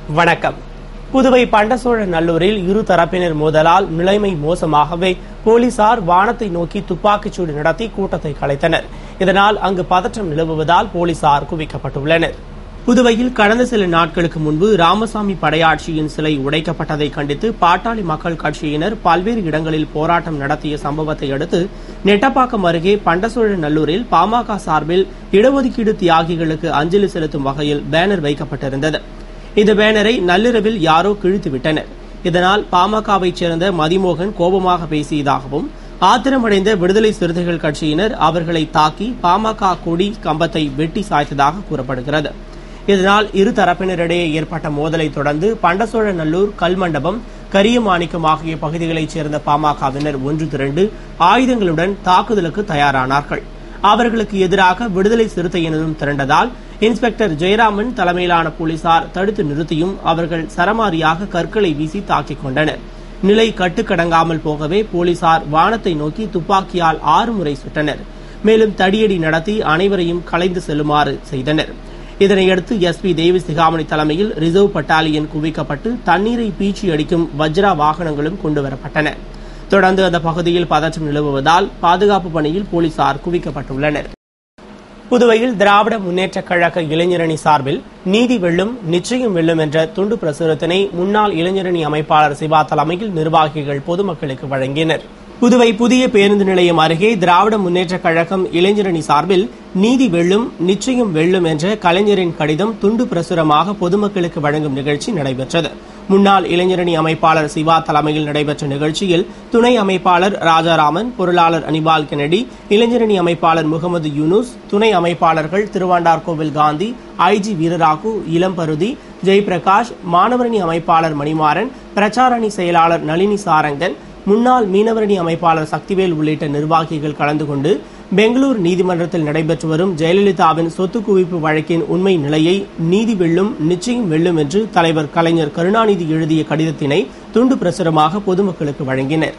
வணக்கம் புதுவை பண்டசோழ நல்லூரில் இரு தரப்பினர் மோதலால் நிலைமை மோசமாகவே போலீசார் வானத்தை நோக்கி துப்பாக்கிச்சூடு நடத்தி கூட்டத்தை கலைத்தனர் இதனால் அங்கு பதற்றம் நிலவுவதால் போலீசார் குவிக்கப்பட்டுள்ளனர் புதுவையில் கடந்த சில நாட்களுக்கு முன்பு ராமசாமி படையாட்சியின் சிலை உடைக்கப்பட்டதை கண்டித்து பாட்டாளி மக்கள் கட்சியினர் பல்வேறு இடங்களில் போராட்டம் நடத்திய சம்பவத்தை அடுத்து நெட்டப்பாக்கம் அருகே பண்டசோழ நல்லூரில் பாமக சார்பில் இடஒதுக்கீடு தியாகிகளுக்கு அஞ்சலி செலுத்தும் வகையில் பேனர் வைக்கப்பட்டிருந்தது இந்த பேனரை நள்ளிரவில் யாரோ கிழித்துவிட்டனர் இதனால் பாமகவைச் சேர்ந்த மதிமோகன் கோபமாக பேசியதாகவும் ஆத்திரமடைந்த விடுதலை சிறுத்தைகள் கட்சியினர் அவர்களை தாக்கி பாமக கொடி கம்பத்தை வெட்டி சாய்த்ததாக கூறப்படுகிறது இதனால் இரு தரப்பினரிடையே ஏற்பட்ட மோதலை தொடர்ந்து பண்டசோழநல்லூர் கல்மண்டபம் கரியமாணிக்கம் ஆகிய பகுதிகளைச் சேர்ந்த பாமகவினர் ஒன்று திரண்டு ஆயுதங்களுடன் தாக்குதலுக்கு தயாரானார்கள் அவர்களுக்கு எதிராக விடுதலை சிறுத்தையினரும் திரண்டதால் இன்ஸ்பெக்டர் ஜெயராமன் தலைமையிலான போலீசார் தடுத்து நிறுத்தியும் அவர்கள் சரமாரியாக கற்களை வீசி தாக்கிக் கொண்டனர் நிலை கட்டுக்கடங்காமல் போகவே போலீசார் வானத்தை நோக்கி துப்பாக்கியால் ஆறு முறை சுட்டனர் மேலும் தடியடி நடத்தி அனைவரையும் கலைந்து செல்லுமாறு செய்தனர் இதனையடுத்து எஸ்பி தேவி சிகாமணி தலைமையில் ரிசர்வ் பட்டாலியன் குவிக்கப்பட்டு தண்ணீரை பீச்சி அடிக்கும் வஜ்ரா வாகனங்களும் கொண்டுவரப்பட்டன தொடர்ந்து அந்த பகுதியில் பதற்றம் நிலவுவதால் பாதுகாப்பு பணியில் போலீசார் குவிக்கப்பட்டுள்ளனர் புதுவையில் திராவிட முன்னேற்றக் கழக இளைஞரணி சார்பில் நீதி வெல்லும் நிச்சயம் வெல்லும் என்ற துண்டு பிரசுரத்தினை முன்னாள் இளைஞரணி அமைப்பாளர் சிவா தலைமையில் நிர்வாகிகள் பொதுமக்களுக்கு வழங்கினர் புதுவை புதிய பேருந்து நிலையம் அருகே திராவிட முன்னேற்றக் கழகம் இளைஞரணி சார்பில் நீதி வெல்லும் நிச்சயம் வெல்லும் என்ற கலைஞரின் கடிதம் துண்டு பிரசுரமாக பொதுமக்களுக்கு வழங்கும் நிகழ்ச்சி நடைபெற்றது முன்னாள் இளைஞரணி அமைப்பாளர் சிவா தலைமையில் நடைபெற்ற நிகழ்ச்சியில் துணை அமைப்பாளர் ராஜாராமன் பொருளாளர் அனிபால் கெனடி இளைஞரணி அமைப்பாளர் முகமது யூனுஸ் துணை அமைப்பாளர்கள் திருவாண்டார்கோவில் காந்தி ஐஜி வீரராகு இளம்பருதி ஜெயபிரகாஷ் மாணவரணி அமைப்பாளர் மணிமாறன் பிரச்சாரணி செயலாளர் நளினி சாரங்கன் முன்னாள் மீனவரணி அமைப்பாளர் சக்திவேல் உள்ளிட்ட நிர்வாகிகள் கலந்து கொண்டு பெங்களூரு நீதிமன்றத்தில் நடைபெற்று வரும் ஜெயலலிதாவின் சொத்து குவிப்பு வழக்கின் உண்மை நிலையை நீதி வெல்லும் நிச்சயம் வெல்லும் என்று தலைவர் கலைஞர் கருணாநிதி எழுதிய கடிதத்தினை துண்டு பிரசுரமாக பொதுமக்களுக்கு வழங்கினர்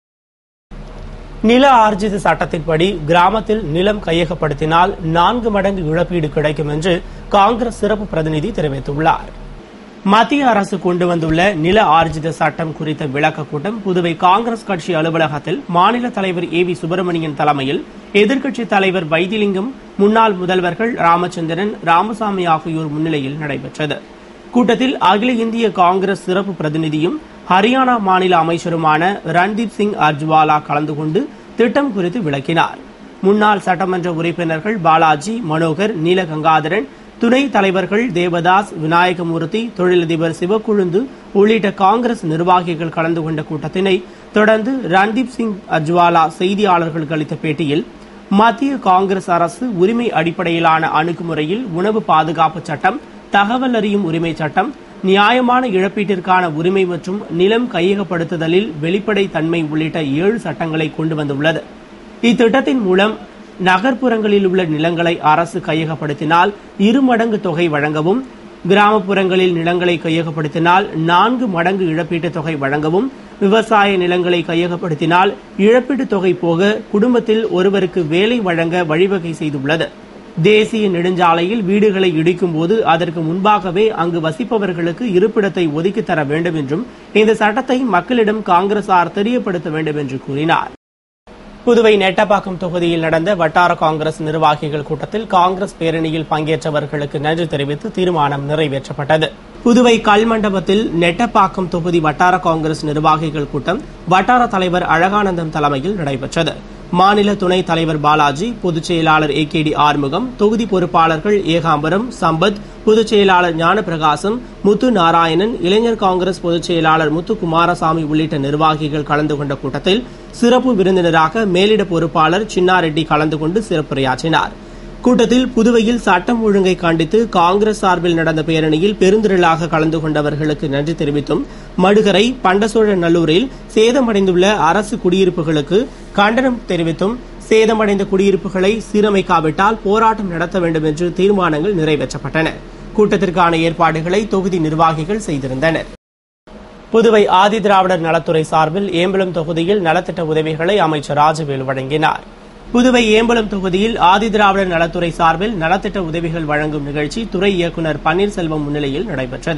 நில ஆர்ஜித சட்டத்தின்படி கிராமத்தில் நிலம் கையகப்படுத்தினால் நான்கு மடங்கு இழப்பீடு கிடைக்கும் என்று காங்கிரஸ் சிறப்பு பிரதிநிதி தெரிவித்துள்ளார் மத்திய அரசு கொண்டு வந்துள்ள நில ஆர்ஜித சட்டம் குறித்த விளக்க கூட்டம் புதுவை காங்கிரஸ் கட்சி அலுவலகத்தில் மாநில தலைவர் ஏ வி சுப்பிரமணியன் தலைமையில் எதிர்க்கட்சித் தலைவர் வைத்திலிங்கம் முன்னாள் முதல்வர்கள் ராமச்சந்திரன் ராமசாமி ஆகியோர் முன்னிலையில் நடைபெற்றது கூட்டத்தில் அகில இந்திய காங்கிரஸ் சிறப்பு பிரதிநிதியும் ஹரியானா மாநில அமைச்சருமான ரன்தீப் சிங் அர்ஜ்வாலா கலந்து கொண்டு திட்டம் குறித்து விளக்கினார் முன்னாள் சட்டமன்ற உறுப்பினர்கள் பாலாஜி மனோகர் நீலகங்காதரன் துணை தலைவர்கள் தேவதாஸ் விநாயகமூர்த்தி தொழிலதிபர் சிவக்குழுந்து உள்ளிட்ட காங்கிரஸ் நிர்வாகிகள் கலந்து கொண்ட கூட்டத்தினை தொடர்ந்து ரன்தீப் சிங் அஜ்வாலா செய்தியாளர்களுக்கு அளித்த பேட்டியில் மத்திய காங்கிரஸ் அரசு உரிமை அடிப்படையிலான அணுகுமுறையில் உணவு பாதுகாப்பு சட்டம் தகவல் அறியும் உரிமை சட்டம் நியாயமான இழப்பீட்டிற்கான உரிமை மற்றும் நிலம் கையகப்படுத்துதலில் வெளிப்படை தன்மை உள்ளிட்ட ஏழு சட்டங்களை கொண்டு வந்துள்ளது இத்திட்டத்தின் மூலம் நகர்ப்புறங்களில் உள்ள நிலங்களை அரசு கையகப்படுத்தினால் இரு மடங்கு தொகை வழங்கவும் கிராமப்புறங்களில் நிலங்களை கையகப்படுத்தினால் நான்கு மடங்கு இழப்பீட்டுத் தொகை வழங்கவும் விவசாய நிலங்களை கையகப்படுத்தினால் இழப்பீட்டுத் தொகை போக குடும்பத்தில் ஒருவருக்கு வேலை வழங்க வழிவகை செய்துள்ளது தேசிய நெடுஞ்சாலையில் வீடுகளை இடிக்கும் போது அதற்கு முன்பாகவே அங்கு வசிப்பவர்களுக்கு இருப்பிடத்தை ஒதுக்கித் தர வேண்டும் என்றும் இந்த சட்டத்தை மக்களிடம் காங்கிரசார் தெரியப்படுத்த வேண்டும் என்று கூறினார் புதுவை நெட்டப்பாக்கம் தொகுதியில் நடந்த வட்டார காங்கிரஸ் நிர்வாகிகள் கூட்டத்தில் காங்கிரஸ் பேரணியில் பங்கேற்றவர்களுக்கு நன்றி தெரிவித்து தீர்மானம் நிறைவேற்றப்பட்டது புதுவை கல்மண்டபத்தில் நெட்டப்பாக்கம் தொகுதி வட்டார காங்கிரஸ் நிர்வாகிகள் கூட்டம் வட்டார தலைவர் அழகானந்தம் தலைமையில் நடைபெற்றது மாநில துணைத் தலைவர் பாலாஜி பொதுச் செயலாளர் ஏ கே டி ஆறுமுகம் தொகுதி பொறுப்பாளர்கள் ஏகாம்பரம் சம்பத் பொதுச் செயலாளர் ஞானப்பிரகாசம் முத்து நாராயணன் இளைஞர் காங்கிரஸ் பொதுச் செயலாளர் முத்து குமாரசாமி உள்ளிட்ட நிர்வாகிகள் கலந்து கொண்ட கூட்டத்தில் சிறப்பு விருந்தினராக மேலிட பொறுப்பாளர் சின்னாரெட்டி கலந்து கொண்டு சிறப்புரையாற்றினார் கூட்டத்தில் புதுவையில் சட்டம் ஒழுங்கை கண்டித்து காங்கிரஸ் சார்பில் நடந்த பேரணியில் பெருந்திரளாக கலந்து கொண்டவர்களுக்கு நன்றி தெரிவித்தும் மடுகரை பண்டசோழ நல்லூரில் சேதமடைந்துள்ள அரசு குடியிருப்புகளுக்கு கண்டனம் தெரிவித்தும் சேதமடைந்த குடியிருப்புகளை சீரமைக்காவிட்டால் போராட்டம் நடத்த வேண்டும் என்று தீர்மானங்கள் நிறைவேற்றப்பட்டன கூட்டத்திற்கான ஏற்பாடுகளை தொகுதி நிர்வாகிகள் செய்திருந்தனர் புதுவை ஆதிதிராவிடர் நலத்துறை சார்பில் ஏம்பலம் தொகுதியில் நலத்திட்ட உதவிகளை அமைச்சர் ராஜவேலு வழங்கினார் புதுவை ஏம்பலம் தொகுதியில் ஆதிதிராவிடர் நலத்துறை சார்பில் நலத்திட்ட உதவிகள் வழங்கும் நிகழ்ச்சி துறை இயக்குநர் பன்னீர்செல்வம் முன்னிலையில் நடைபெற்றது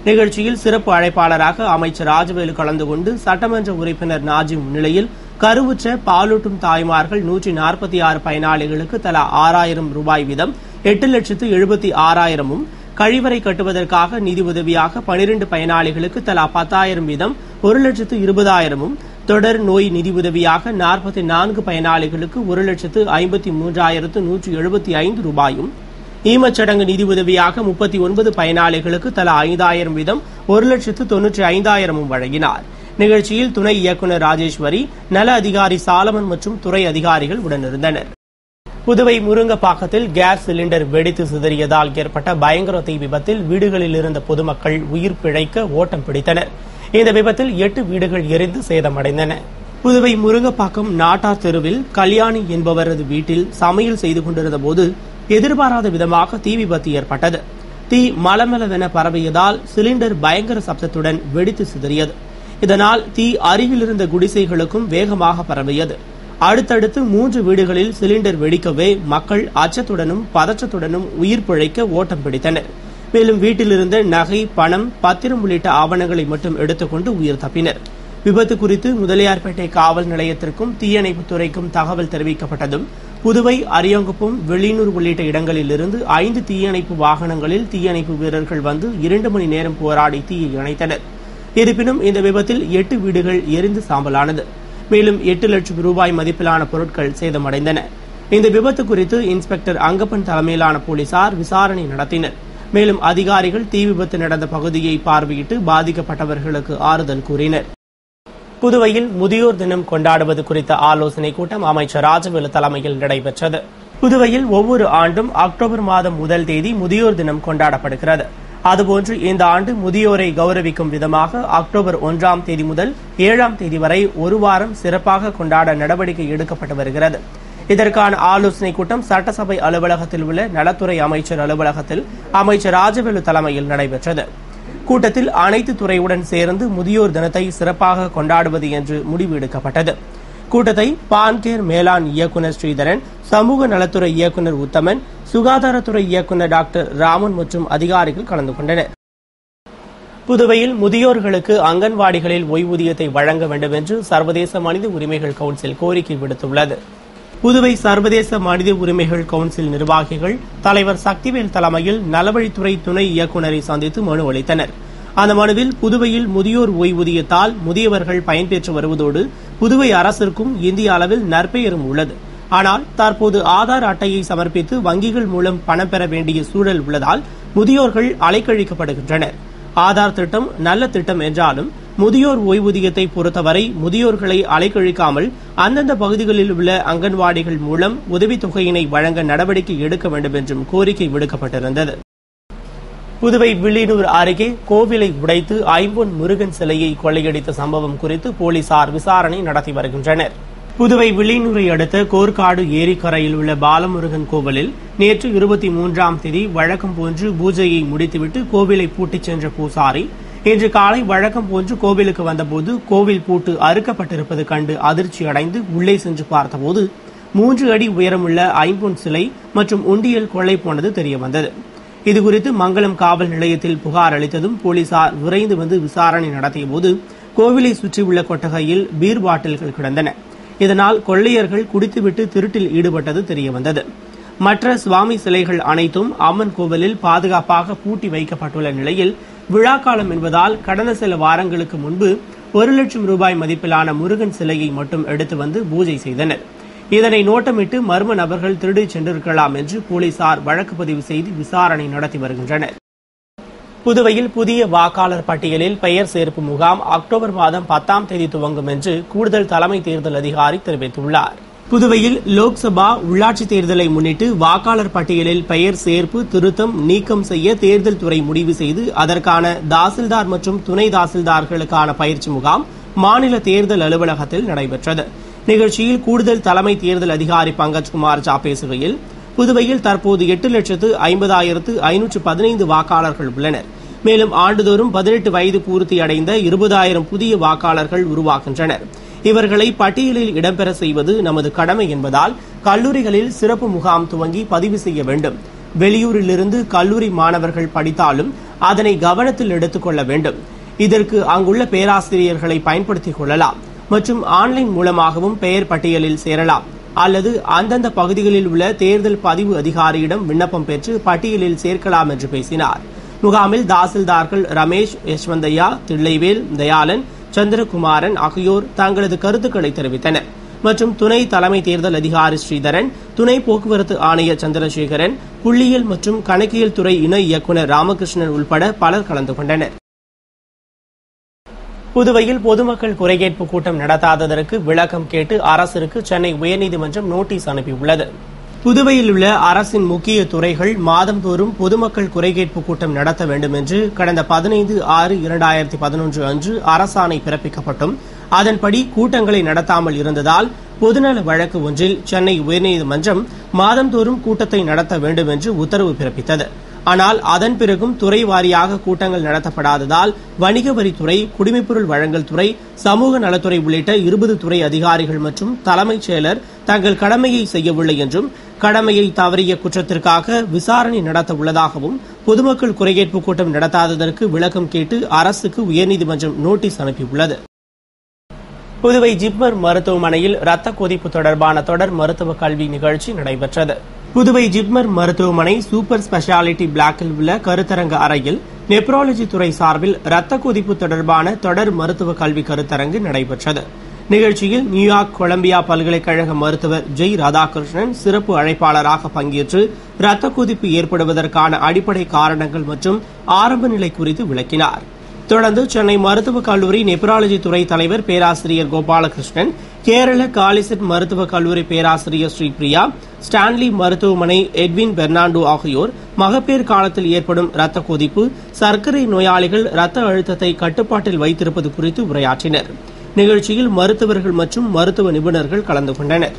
நிகழ்ச்சியில் சிறப்பு அழைப்பாளராக அமைச்சர் ராஜவேலு கலந்து கொண்டு சட்டமன்ற உறுப்பினர் நாஜி முன்னிலையில் கருவுற்ற பாலூட்டும் தாய்மார்கள் நூற்றி நாற்பத்தி ஆறு பயனாளிகளுக்கு தலா ஆறாயிரம் ரூபாய் வீதம் எட்டு லட்சத்து எழுபத்தி ஆறாயிரமும் கழிவறை கட்டுவதற்காக நிதி உதவியாக பனிரெண்டு பயனாளிகளுக்கு தலா பத்தாயிரம் வீதம் ஒரு லட்சத்து இருபதாயிரமும் தொடர் நோய் நிதி உதவியாக நாற்பத்தி நான்கு பயனாளிகளுக்கு ஒரு லட்சத்து ஐம்பத்தி மூன்றாயிரத்து நூற்றி எழுபத்தி ஐந்து ரூபாயும் ஈமச்சடங்கு நிதி உதவியாக முப்பத்தி ஒன்பது பயனாளிகளுக்கு தலா ஐந்தாயிரம் வீதம் ஒரு லட்சத்து தொன்னூற்றி ஐந்தாயிரமும் வழங்கினார் நிகழ்ச்சியில் துணை இயக்குநர் ராஜேஸ்வரி நல அதிகாரி சாலமன் மற்றும் துறை அதிகாரிகள் உடனிருந்தனர் புதுவை முருங்கப்பாக்கத்தில் கேஸ் சிலிண்டர் வெடித்து சிதறியதால் ஏற்பட்ட பயங்கர தீ விபத்தில் வீடுகளில் இருந்த பொதுமக்கள் உயிர் பிழைக்க ஓட்டம் பிடித்தனர் இந்த விபத்தில் எட்டு வீடுகள் எரிந்து சேதமடைந்தன புதுவை முருங்கப்பாக்கம் நாட்டார் தெருவில் கல்யாணி என்பவரது வீட்டில் சமையல் செய்து கொண்டிருந்த போது எதிர்பாராத விதமாக தீ விபத்து ஏற்பட்டது தீ மலமளவென பரவியதால் சிலிண்டர் பயங்கர சப்தத்துடன் வெடித்து சிதறியது இதனால் தீ அருகில் இருந்த குடிசைகளுக்கும் வேகமாக பரவியது அடுத்தடுத்து மூன்று வீடுகளில் சிலிண்டர் வெடிக்கவே மக்கள் அச்சத்துடனும் பதற்றத்துடனும் உயிர் பிழைக்க ஓட்டம் பிடித்தனர் மேலும் வீட்டிலிருந்த நகை பணம் பத்திரம் உள்ளிட்ட ஆவணங்களை மட்டும் எடுத்துக்கொண்டு உயிர் தப்பினர் விபத்து குறித்து முதலியார்பேட்டை காவல் நிலையத்திற்கும் தீயணைப்புத் துறைக்கும் தகவல் தெரிவிக்கப்பட்டதும் புதுவை அரியங்குப்பம் வெளியூர் உள்ளிட்ட இடங்களிலிருந்து ஐந்து தீயணைப்பு வாகனங்களில் தீயணைப்பு வீரர்கள் வந்து இரண்டு மணி நேரம் போராடி தீயை அணைத்தனர் இருப்பினும் இந்த விபத்தில் எட்டு வீடுகள் எரிந்து சாம்பலானது மேலும் எட்டு லட்சம் ரூபாய் மதிப்பிலான பொருட்கள் சேதமடைந்தன இந்த விபத்து குறித்து இன்ஸ்பெக்டர் அங்கப்பன் தலைமையிலான போலீசார் விசாரணை நடத்தினர் மேலும் அதிகாரிகள் தீ விபத்து நடந்த பகுதியை பார்வையிட்டு பாதிக்கப்பட்டவர்களுக்கு ஆறுதல் கூறினர் புதுவையில் முதியோர் தினம் கொண்டாடுவது குறித்த ஆலோசனைக் கூட்டம் அமைச்சர் ராஜவேலு தலைமையில் நடைபெற்றது புதுவையில் ஒவ்வொரு ஆண்டும் அக்டோபர் மாதம் முதல் தேதி முதியோர் தினம் கொண்டாடப்படுகிறது அதுபோன்று இந்த ஆண்டு முதியோரை கௌரவிக்கும் விதமாக அக்டோபர் ஒன்றாம் தேதி முதல் ஏழாம் தேதி வரை ஒரு வாரம் சிறப்பாக கொண்டாட நடவடிக்கை எடுக்கப்பட்டு வருகிறது இதற்கான ஆலோசனைக் கூட்டம் சட்டசபை அலுவலகத்தில் உள்ள நலத்துறை அமைச்சர் அலுவலகத்தில் அமைச்சர் ராஜவேலு தலைமையில் நடைபெற்றது கூட்டத்தில் அனைத்து துறையுடன் சேர்ந்து முதியோர் தினத்தை சிறப்பாக கொண்டாடுவது என்று முடிவு எடுக்கப்பட்டது கூட்டத்தை பான்கேர் மேலாண் இயக்குநர் ஸ்ரீதரன் சமூக நலத்துறை இயக்குநர் உத்தமன் சுகாதாரத்துறை இயக்குநர் டாக்டர் ராமன் மற்றும் அதிகாரிகள் கலந்து கொண்டனர் புதுவையில் முதியோர்களுக்கு அங்கன்வாடிகளில் ஓய்வூதியத்தை வழங்க வேண்டும் என்று சர்வதேச மனித உரிமைகள் கவுன்சில் கோரிக்கை விடுத்துள்ளது புதுவை சர்வதேச மனித உரிமைகள் கவுன்சில் நிர்வாகிகள் தலைவர் சக்திவேல் தலைமையில் நலவழித்துறை துணை இயக்குநரை சந்தித்து மனு அளித்தனர் அந்த மனுவில் புதுவையில் முதியோர் ஓய்வூதியத்தால் முதியவர்கள் பயன்பெற்று வருவதோடு புதுவை அரசிற்கும் இந்திய அளவில் நற்பெயரும் உள்ளது ஆனால் தற்போது ஆதார் அட்டையை சமர்ப்பித்து வங்கிகள் மூலம் பணம் பெற வேண்டிய சூழல் உள்ளதால் முதியோர்கள் அலைக்கழிக்கப்படுகின்றனர் ஆதார் திட்டம் நல்ல திட்டம் என்றாலும் முதியோர் ஓய்வூதியத்தை பொறுத்தவரை முதியோர்களை அலைக்கழிக்காமல் அந்தந்த பகுதிகளில் உள்ள அங்கன்வாடிகள் மூலம் உதவித்தொகையினை வழங்க நடவடிக்கை எடுக்க வேண்டும் என்றும் கோரிக்கை விடுக்கப்பட்டிருந்தது புதுவை வில்லியனூர் அருகே கோவிலை உடைத்து ஐம்பொன் முருகன் சிலையை கொள்ளையடித்த சம்பவம் குறித்து போலீசார் விசாரணை நடத்தி வருகின்றனர் புதுவை வில்லியனூரை அடுத்த கோர்க்காடு ஏரிக்கரையில் உள்ள பாலமுருகன் கோவிலில் நேற்று இருபத்தி மூன்றாம் தேதி வழக்கம் போன்று பூஜையை முடித்துவிட்டு கோவிலை பூட்டிச் சென்ற பூசாரி இன்று காலை வழக்கம் போன்று கோவிலுக்கு வந்தபோது கோவில் பூட்டு அறுக்கப்பட்டிருப்பது கண்டு அதிர்ச்சி அடைந்து உள்ளே சென்று பார்த்தபோது மூன்று அடி உயரமுள்ள ஐம்பொன் சிலை மற்றும் உண்டியல் கொள்ளை போனது தெரியவந்தது இதுகுறித்து மங்களம் காவல் நிலையத்தில் புகார் அளித்ததும் போலீசார் விரைந்து வந்து விசாரணை நடத்தியபோது கோவிலை சுற்றியுள்ள கொட்டகையில் பீர் பாட்டில்கள் கிடந்தன இதனால் கொள்ளையர்கள் குடித்துவிட்டு திருட்டில் ஈடுபட்டது தெரியவந்தது மற்ற சுவாமி சிலைகள் அனைத்தும் அம்மன் கோவிலில் பாதுகாப்பாக பூட்டி வைக்கப்பட்டுள்ள நிலையில் விழாக்காலம் என்பதால் கடந்த சில வாரங்களுக்கு முன்பு ஒரு லட்சம் ரூபாய் மதிப்பிலான முருகன் சிலையை மட்டும் எடுத்து வந்து பூஜை செய்தனர் இதனை நோட்டமிட்டு மர்ம நபர்கள் திருடிச் சென்றிருக்கலாம் என்று போலீசார் வழக்கு பதிவு செய்து விசாரணை நடத்தி வருகின்றனர் புதுவையில் புதிய வாக்காளர் பட்டியலில் பெயர் சேர்ப்பு முகாம் அக்டோபர் மாதம் பத்தாம் தேதி துவங்கும் என்று கூடுதல் தலைமை தேர்தல் அதிகாரி தெரிவித்துள்ளார் புதுவையில் லோக்சபா உள்ளாட்சி தேர்தலை முன்னிட்டு வாக்காளர் பட்டியலில் பெயர் சேர்ப்பு திருத்தம் நீக்கம் செய்ய தேர்தல் துறை முடிவு செய்து அதற்கான தாசில்தார் மற்றும் துணை தாசில்தார்களுக்கான பயிற்சி முகாம் மாநில தேர்தல் அலுவலகத்தில் நடைபெற்றது நிகழ்ச்சியில் கூடுதல் தலைமை தேர்தல் அதிகாரி பங்கஜ்குமார் ஜா பேசுகையில் புதுவையில் தற்போது எட்டு லட்சத்து ஐம்பதாயிரத்து ஐநூற்று பதினைந்து வாக்காளர்கள் உள்ளனர் மேலும் ஆண்டுதோறும் பதினெட்டு வயது பூர்த்தி அடைந்த இருபதாயிரம் புதிய வாக்காளர்கள் உருவாகின்றனர் இவர்களை பட்டியலில் இடம்பெற செய்வது நமது கடமை என்பதால் கல்லூரிகளில் சிறப்பு முகாம் துவங்கி பதிவு செய்ய வேண்டும் வெளியூரிலிருந்து கல்லூரி மாணவர்கள் படித்தாலும் அதனை கவனத்தில் எடுத்துக்கொள்ள வேண்டும் இதற்கு அங்குள்ள பேராசிரியர்களை பயன்படுத்திக் கொள்ளலாம் மற்றும் ஆன்லைன் மூலமாகவும் பெயர் பட்டியலில் சேரலாம் அல்லது அந்தந்த பகுதிகளில் உள்ள தேர்தல் பதிவு அதிகாரியிடம் விண்ணப்பம் பெற்று பட்டியலில் சேர்க்கலாம் என்று பேசினார் முகாமில் தாசில்தார்கள் ரமேஷ் யஷ்வந்தையா தில்லைவேல் தயாளன் சந்திரகுமாரன் ஆகியோர் தங்களது கருத்துக்களை தெரிவித்தனர் மற்றும் துணை தலைமை தேர்தல் அதிகாரி ஸ்ரீதரன் துணை போக்குவரத்து ஆணையர் சந்திரசேகரன் புள்ளியியல் மற்றும் கணக்கியல் துறை இணை இயக்குநர் ராமகிருஷ்ணன் உள்பட பலர் கலந்து கொண்டனர் புதுவையில் பொதுமக்கள் குறைகேட்பு கூட்டம் நடத்தாததற்கு விளக்கம் கேட்டு அரசிற்கு சென்னை உயர்நீதிமன்றம் நோட்டீஸ் அனுப்பியுள்ளது புதுவையில் உள்ள அரசின் முக்கிய துறைகள் மாதந்தோறும் பொதுமக்கள் குறைகேட்பு கூட்டம் நடத்த வேண்டும் என்று கடந்த பதினைந்து ஆறு இரண்டாயிரத்தி பதினொன்று அன்று அரசாணை பிறப்பிக்கப்பட்டும் அதன்படி கூட்டங்களை நடத்தாமல் இருந்ததால் பொதுநல வழக்கு ஒன்றில் சென்னை உயர்நீதிமன்றம் மாதந்தோறும் கூட்டத்தை நடத்த வேண்டும் என்று உத்தரவு பிறப்பித்தது ஆனால் அதன் பிறகும் துறை வாரியாக கூட்டங்கள் நடத்தப்படாததால் வணிக வரித்துறை குடிமைப்பொருள் வழங்கல் துறை சமூக நலத்துறை உள்ளிட்ட இருபது துறை அதிகாரிகள் மற்றும் தலைமைச் செயலர் தங்கள் கடமையை செய்யவில்லை என்றும் கடமையை தவறிய குற்றத்திற்காக விசாரணை நடத்த உள்ளதாகவும் பொதுமக்கள் குறைகேட்பு கூட்டம் நடத்தாததற்கு விளக்கம் கேட்டு அரசுக்கு உயர்நீதிமன்றம் நோட்டீஸ் அனுப்பியுள்ளது புதுவை ஜிப்மர் மருத்துவமனையில் ரத்த கொதிப்பு தொடர்பான தொடர் மருத்துவ கல்வி நிகழ்ச்சி நடைபெற்றது புதுவை ஜிப்மர் மருத்துவமனை சூப்பர் ஸ்பெஷாலிட்டி பிளாக்கில் உள்ள கருத்தரங்க அறையில் நெப்ராலஜி துறை சார்பில் ரத்த கொதிப்பு தொடர்பான தொடர் மருத்துவ கல்வி கருத்தரங்கு நடைபெற்றது நிகழ்ச்சியில் நியூயார்க் கொலம்பியா பல்கலைக்கழக மருத்துவர் ஜெய் ராதாகிருஷ்ணன் சிறப்பு அழைப்பாளராக பங்கேற்று ரத்த கொதிப்பு ஏற்படுவதற்கான அடிப்படை காரணங்கள் மற்றும் ஆரம்ப நிலை குறித்து விளக்கினார் தொடர்ந்து சென்னை மருத்துவக் கல்லூரி நெப்ராலஜி துறை தலைவர் பேராசிரியர் கோபாலகிருஷ்ணன் கேரள காலிசெட் மருத்துவக் கல்லூரி பேராசிரியர் ஸ்ரீபிரியா ஸ்டான்லி மருத்துவமனை எட்வின் பெர்னாண்டோ ஆகியோர் மகப்பேறு காலத்தில் ஏற்படும் ரத்த கொதிப்பு சர்க்கரை நோயாளிகள் ரத்த அழுத்தத்தை கட்டுப்பாட்டில் வைத்திருப்பது குறித்து உரையாற்றினர் நிகழ்ச்சியில் மருத்துவர்கள் மற்றும் மருத்துவ நிபுணர்கள் கலந்து கொண்டனர்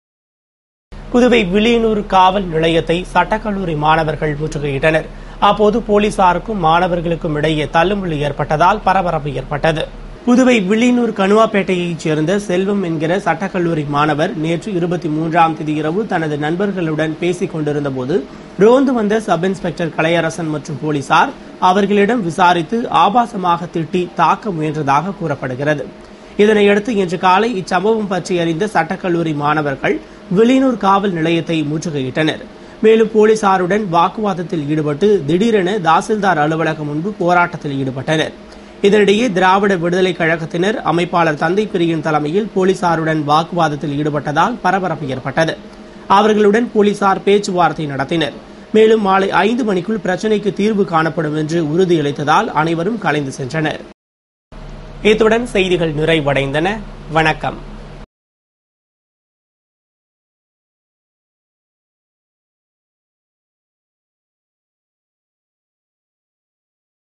புதுவை வில்லியனூர் காவல் நிலையத்தை சட்டக்கல்லூரி மாணவர்கள் முற்றுகையிட்டனர் அப்போது போலீசாருக்கும் மாணவர்களுக்கும் இடையே தள்ளுமுள்ளு ஏற்பட்டதால் பரபரப்பு ஏற்பட்டது புதுவை வில்லியனூர் கணுவாப்பேட்டையைச் சேர்ந்த செல்வம் என்கிற சட்டக்கல்லூரி மாணவர் நேற்று இருபத்தி மூன்றாம் தேதி இரவு தனது நண்பர்களுடன் பேசிக் கொண்டிருந்த போது ரோந்து வந்த சப் இன்ஸ்பெக்டர் கலையரசன் மற்றும் போலீசார் அவர்களிடம் விசாரித்து ஆபாசமாக திட்டி தாக்க முயன்றதாக கூறப்படுகிறது இதனையடுத்து இன்று காலை இச்சம்பவம் பற்றி அறிந்த சட்டக்கல்லூரி மாணவர்கள் வில்லியனூர் காவல் நிலையத்தை முற்றுகையிட்டனர் மேலும் போலீசாருடன் வாக்குவாதத்தில் ஈடுபட்டு திடீரென தாசில்தார் அலுவலகம் முன்பு போராட்டத்தில் ஈடுபட்டனர் இதனிடையே திராவிட விடுதலை கழகத்தினர் அமைப்பாளர் தந்தை பிரியின் தலைமையில் போலீசாருடன் வாக்குவாதத்தில் ஈடுபட்டதால் பரபரப்பு ஏற்பட்டது அவர்களுடன் போலீசார் பேச்சுவார்த்தை நடத்தினர் மேலும் மாலை ஐந்து மணிக்குள் பிரச்சினைக்கு தீர்வு காணப்படும் என்று உறுதியளித்ததால் அனைவரும் கலைந்து சென்றனர் இத்துடன் செய்திகள் நிறைவடைந்தன வணக்கம்